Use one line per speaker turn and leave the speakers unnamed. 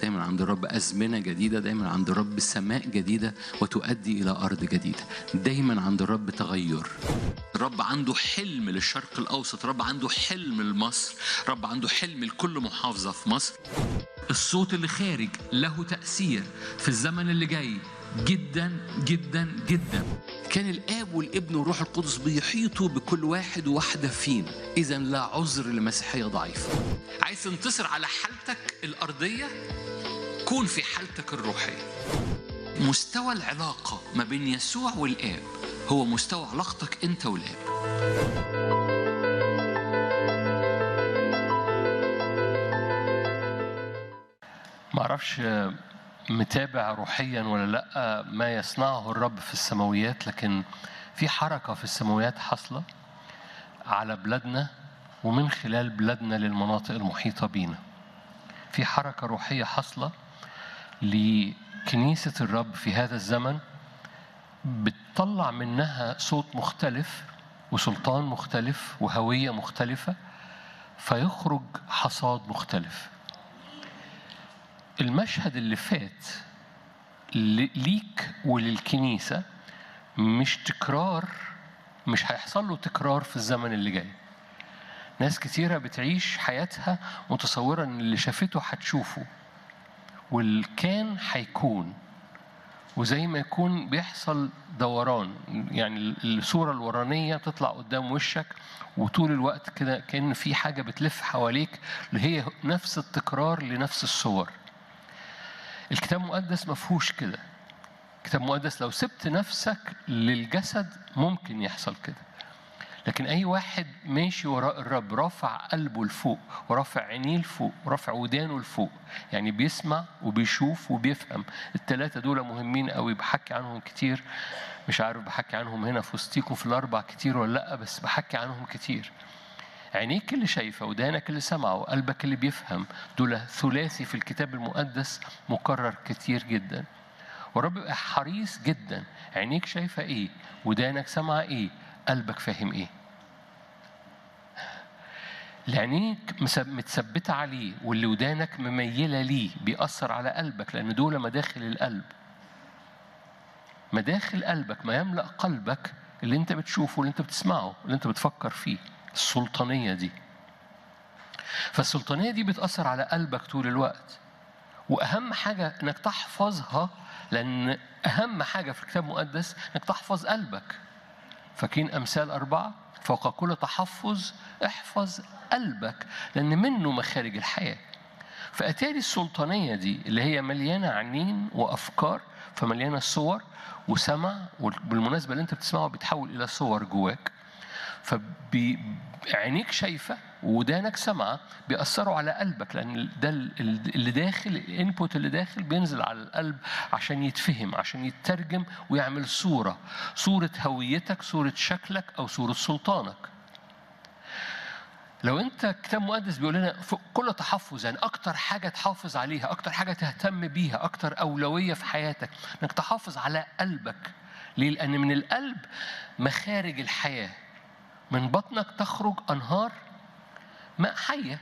دايما عند الرب أزمنة جديدة دايما عند الرب سماء جديدة وتؤدي إلى أرض جديدة دايما عند الرب تغير الرب عنده حلم للشرق الأوسط الرب عنده حلم لمصر الرب عنده حلم لكل محافظة في مصر الصوت اللي خارج له تأثير في الزمن اللي جاي جدا جدا جدا كان الاب والابن والروح القدس بيحيطوا بكل واحد وواحده فينا اذا لا عذر لمسيحيه ضعيفه عايز تنتصر على حالتك الارضيه كون في حالتك الروحيه مستوى العلاقه ما بين يسوع والاب هو مستوى علاقتك انت والاب
معرفش متابع روحيا ولا لا ما يصنعه الرب في السماويات لكن في حركة في السماويات حاصلة على بلادنا ومن خلال بلادنا للمناطق المحيطة بينا في حركة روحية حاصلة لكنيسة الرب في هذا الزمن بتطلع منها صوت مختلف وسلطان مختلف وهوية مختلفة فيخرج حصاد مختلف المشهد اللي فات ليك وللكنيسة مش تكرار مش هيحصل له تكرار في الزمن اللي جاي ناس كتيرة بتعيش حياتها متصورة ان اللي شافته هتشوفه والكان هيكون وزي ما يكون بيحصل دوران يعني الصورة الورانية تطلع قدام وشك وطول الوقت كده كأن في حاجة بتلف حواليك اللي هي نفس التكرار لنفس الصور الكتاب المقدس ما فيهوش كده الكتاب المقدس لو سبت نفسك للجسد ممكن يحصل كده لكن اي واحد ماشي وراء الرب رافع قلبه لفوق ورافع عينيه لفوق ورافع ودانه لفوق يعني بيسمع وبيشوف وبيفهم الثلاثه دول مهمين قوي بحكي عنهم كتير مش عارف بحكي عنهم هنا في وسطيكم في الاربع كتير ولا لا بس بحكي عنهم كتير عينيك اللي شايفة ودانك اللي سمعه وقلبك اللي بيفهم دول ثلاثي في الكتاب المقدس مكرر كتير جدا والرب بيبقى حريص جدا عينيك شايفة ايه ودانك سمعة ايه قلبك فاهم ايه اللي عينيك متثبتة عليه واللي ودانك مميلة ليه بيأثر على قلبك لأن دول مداخل القلب مداخل قلبك ما يملأ قلبك اللي انت بتشوفه واللي انت بتسمعه واللي انت بتفكر فيه السلطانية دي فالسلطانية دي بتأثر على قلبك طول الوقت وأهم حاجة إنك تحفظها لأن أهم حاجة في الكتاب المقدس إنك تحفظ قلبك فاكرين أمثال أربعة فوق كل تحفظ احفظ قلبك لأن منه مخارج الحياة فأتاري السلطانية دي اللي هي مليانة عنين وأفكار فمليانة صور وسمع وبالمناسبة اللي أنت بتسمعه بيتحول إلى صور جواك فعينيك شايفة ودانك سامعة بيأثروا على قلبك لأن ده اللي داخل الانبوت اللي داخل بينزل على القلب عشان يتفهم عشان يترجم ويعمل صورة صورة هويتك صورة شكلك أو صورة سلطانك لو انت كتاب مقدس بيقول لنا في كل تحفظ يعني اكتر حاجه تحافظ عليها اكتر حاجه تهتم بيها اكتر اولويه في حياتك انك تحافظ على قلبك ليه لان من القلب مخارج الحياه من بطنك تخرج انهار ماء حيه